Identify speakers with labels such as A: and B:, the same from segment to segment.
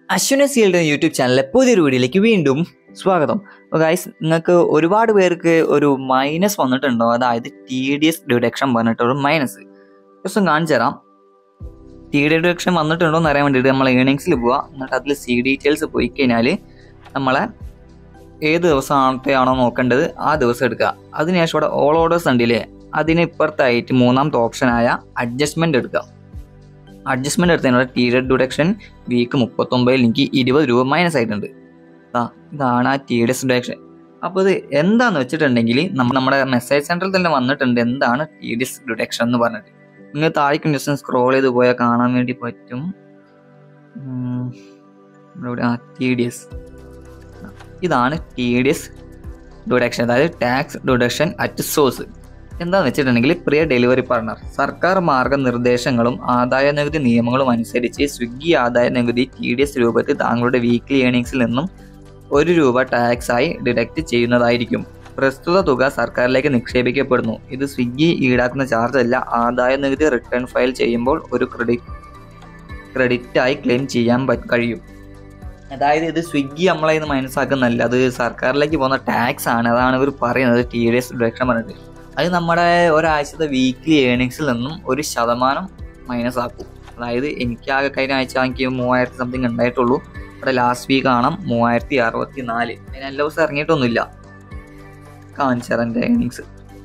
A: അശ്വിന sealed YouTube ചാനലിലെ പുതിയൊരു വീഡിയോയിലേക്ക് വീണ്ടും സ്വാഗതം ഗൈസ് നിങ്ങൾക്ക് ഒരുപാട് പേർക്ക് ഒരു മൈനസ് വന്നിട്ടുണ്ടോ അതായത് ടി ഡി എസ് ഡിഡക്ഷൻ പറഞ്ഞിട്ട് ഒരു മൈനസ് ജസ്റ്റ് ഒന്ന് കാണിച്ചു തരാം ടി ഡി ഡിഡക്ഷൻ വന്നിട്ടുണ്ടോ എന്ന് അറിയാൻ വേണ്ടിയിട്ട് നമ്മൾ ഏണിങ്സിൽ പോവുക എന്നിട്ട് അതിൽ സി ഡീറ്റെയിൽസ് പോയി കഴിഞ്ഞാൽ നമ്മളെ ഏത് ദിവസമാണത്തെയാണോ നോക്കേണ്ടത് ആ ദിവസം എടുക്കുക അതിനുശേഷം ഇവിടെ ഓൾ ഓർഡേഴ്സ് ഉണ്ടല്ലേ അതിന് ഇപ്പുറത്തായിട്ട് മൂന്നാമത്തെ ഓപ്ഷനായ അഡ്ജസ്റ്റ്മെന്റ് എടുക്കുക അഡ്ജസ്റ്റ്മെന്റ് എടുത്തതിനുള്ള ടി ഡി ഡിഡക്ഷൻ വീക്ക് മുപ്പത്തൊമ്പതിൽ എനിക്ക് ഇരുപത് രൂപ മൈനസ് ആയിട്ടുണ്ട് ആ ഇതാണ് ആ ടി ഡി എസ് ഡിഡക്ഷൻ അപ്പോൾ ഇത് എന്താന്ന് വെച്ചിട്ടുണ്ടെങ്കിൽ നമ്മൾ നമ്മുടെ മെസ്സേജ് സെൻറ്ററിൽ തന്നെ വന്നിട്ടുണ്ട് എന്താണ് ടി ഡി എസ് ഡിഡക്ഷൻ എന്ന് പറഞ്ഞിട്ട് നിങ്ങൾ താഴേക്കും ജസ്റ്റ് സ്ക്രോൾ ചെയ്ത് പോയാൽ കാണാൻ വേണ്ടി പറ്റും ഉം, ഇവിടെ ആ ടി ഡി എസ് ഇതാണ് ടി ഡി എസ് ഡിഡക്ഷൻ അതായത് ടാക്സ് ഡിഡക്ഷൻ അറ്റ് സോഴ്സ് എന്താണെന്ന് വെച്ചിട്ടുണ്ടെങ്കിൽ പ്രിയ ഡെലിവറി പാർട്ണർ സർക്കാർ മാർഗനിർദ്ദേശങ്ങളും ആദായ നികുതി നിയമങ്ങളും അനുസരിച്ച് സ്വിഗ്ഗി ആദായ നികുതി ടി ഡി എസ് രൂപത്തിൽ താങ്കളുടെ വീക്ക്ലി ഏണിങ്സിൽ നിന്നും ഒരു രൂപ ടാക്സ് ആയി ഡിഡക്റ്റ് ചെയ്യുന്നതായിരിക്കും പ്രസ്തുത തുക സർക്കാരിലേക്ക് നിക്ഷേപിക്കപ്പെടുന്നു ഇത് സ്വിഗ്ഗി ഈടാക്കുന്ന ചാർജ് അല്ല ആദായ നികുതി റിട്ടേൺ ഫയൽ ചെയ്യുമ്പോൾ ഒരു ക്രെഡിറ്റ് ക്രെഡിറ്റ് ആയി ക്ലെയിം ചെയ്യാൻ പറ്റ- കഴിയും അതായത് ഇത് സ്വിഗ്ഗി നമ്മളെ ഇന്ന് മനസ്സാക്കുന്നല്ല അത് സർക്കാരിലേക്ക് പോകുന്ന ടാക്സ് ആണ് അതാണ് ഇവർ പറയുന്നത് ടി ഡി എസ് ഡിഡക്ഷൻ പറഞ്ഞിട്ട് അത് നമ്മുടെ ഒരാഴ്ചത്തെ വീക്ക്ലി ഏണിങ്സിൽ നിന്നും ഒരു ശതമാനം മൈനസ് ആക്കും അതായത് എനിക്കാകെ കഴിഞ്ഞ ആഴ്ച എനിക്ക് മൂവായിരത്തി സംതിങ് ഉണ്ടായിട്ടുള്ളൂ ഇവിടെ ലാസ്റ്റ് വീക്ക് കാണാം മൂവായിരത്തി അറുപത്തി നാല് അതിന് എല്ലാ ദിവസം ഇറങ്ങിയിട്ടൊന്നുമില്ല കാണിച്ചാൽ എൻ്റെ ഏണിങ്സ്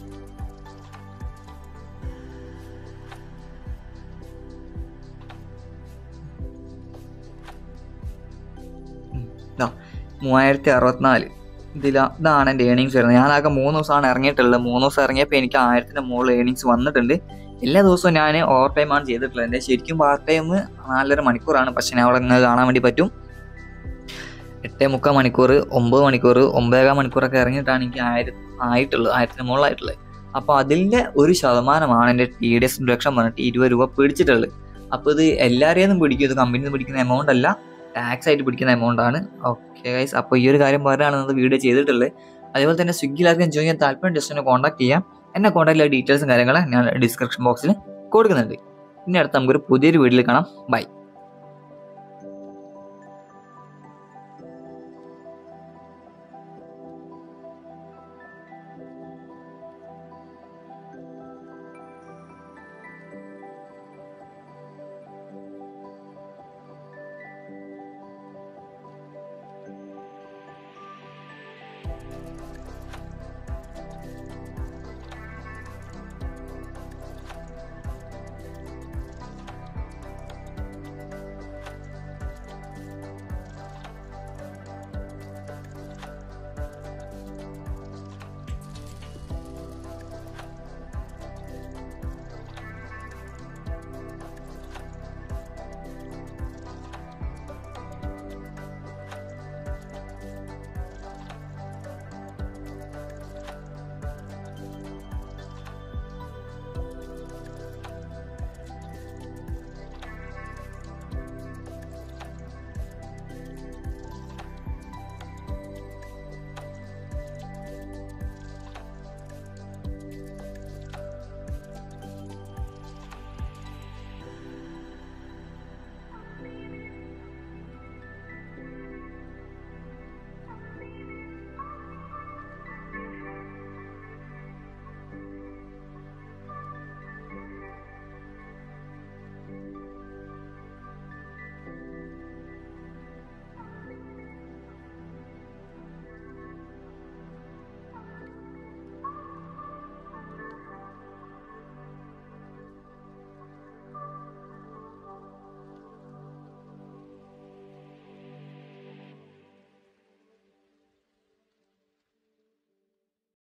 A: മൂവായിരത്തി അറുപത്തിനാല് ഇതില ഇതാണ് എൻ്റെ ഏണിങ്സ് വരുന്നത് ഞാനാകെ മൂന്ന് ദിവസമാണ് ഇറങ്ങിയിട്ടുള്ളത് മൂന്ന് ദിവസം ഇറങ്ങിയപ്പോൾ എനിക്ക് ആയിരത്തിൻ്റെ മുകളിൽ ഏണിങ്സ് വന്നിട്ടുണ്ട് എല്ലാ ദിവസവും ഞാൻ ഓവർ ടൈം ആണ് ചെയ്തിട്ടുള്ളത് എൻ്റെ ശരിക്കും പാർട്ട് ടൈം നാലര മണിക്കൂറാണ് പക്ഷെ ഞാൻ അവിടെ നിന്ന് കാണാൻ വേണ്ടി പറ്റും എട്ടേ മുക്കാൽ മണിക്കൂർ ഒമ്പത് മണിക്കൂർ ഒമ്പതേകാൽ മണിക്കൂറൊക്കെ ഇറങ്ങിയിട്ടാണ് എനിക്ക് ആയിരം ആയിട്ടുള്ളത് ആയിരത്തിന് മുകളിലായിട്ടുള്ളത് അപ്പോൾ അതിൻ്റെ ഒരു ശതമാനമാണ് എൻ്റെ ടി ഡി എസ് ഡിഡക്ഷൻ പറഞ്ഞിട്ട് ഇരുപത് രൂപ പിടിച്ചിട്ടുള്ളത് അപ്പോൾ ഇത് എല്ലാവരെയും ഒന്നും പിടിക്കും ഇത് കമ്പനിയിൽ നിന്ന് പിടിക്കുന്ന എമൗണ്ട് അല്ല ടാക്സ് ആയിട്ട് പിടിക്കുന്ന എമൗണ്ട് ആണ് ഓക്കെ ഗൈസ് അപ്പോൾ ഈ ഒരു കാര്യം പറയാനാണ് നമ്മൾ വീഡിയോ ചെയ്തിട്ടുള്ളത് അതേപോലെ തന്നെ സ്വിഗ്ഗിയിലാർക്കും ജോയിൻ ചെയ്യാൻ താല്പര്യം ജസ്റ്റ് എന്നെ കോൺടാക്ട് ചെയ്യാം എന്നെ കോൺടാക്ട് ചെയ്യാൻ ഡീറ്റെയിൽസും കാര്യങ്ങളും ഞാൻ ഡിസ്ക്രിപ്ഷൻ ബോക്സിൽ കൊടുക്കുന്നുണ്ട് ഇനി അടുത്ത് നമുക്കൊരു പുതിയൊരു വീഡിയോയിൽ കാണാം ബൈ